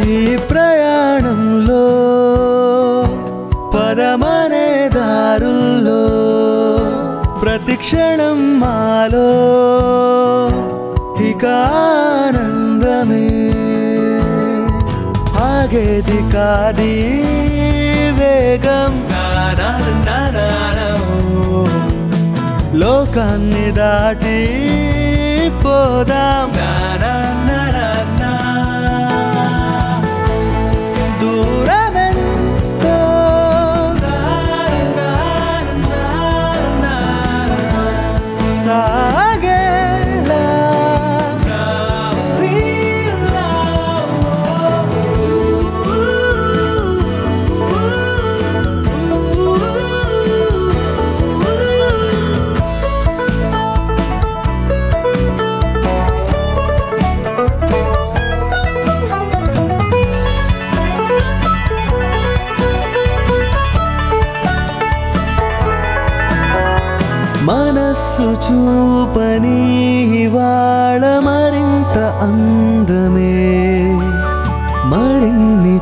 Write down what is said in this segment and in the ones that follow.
ఈ ప్రయాణంలో పదమనే దారుల్లో ప్రతి క్షణం మాలో ఇక ఆనందమే ఆగేది కాది వేగం లోకాన్ని దాటి పోదాం దూరమెంతో సాగేలా మనస్సు చూపని ఇవాళ మరింత అందమే మరిన్ని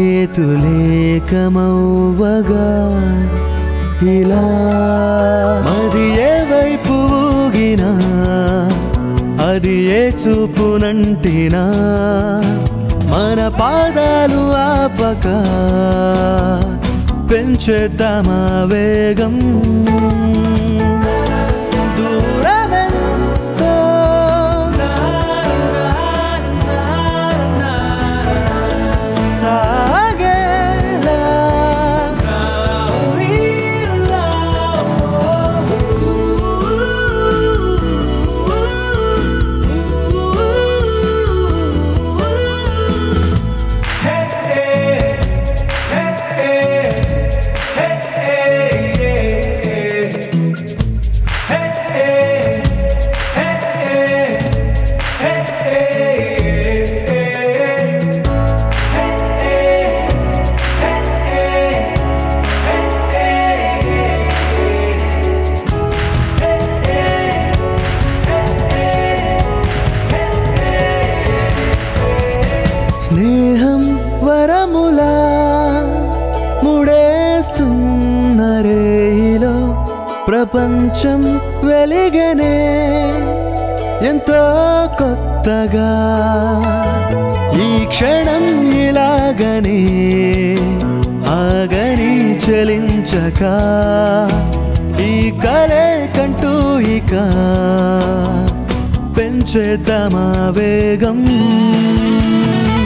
చేతులేకమవ్వగా ఇలా మది ఏ వైపు ఊగినా అది ఏ చూపునంటినా మన పాదాలు ఆపక పెంచేద్దామా వేగం దూరమెంతో సాగేలా స్నేహం వరములా ముడేస్తున్న రేయిలో ప్రపంచం వెలిగనే ఎంతో కొత్తగా ఈ క్షణం ఇలాగనే ఆగని చలించక ఈ కలే కంటూ ఇక పెంచేద్దామా వేగం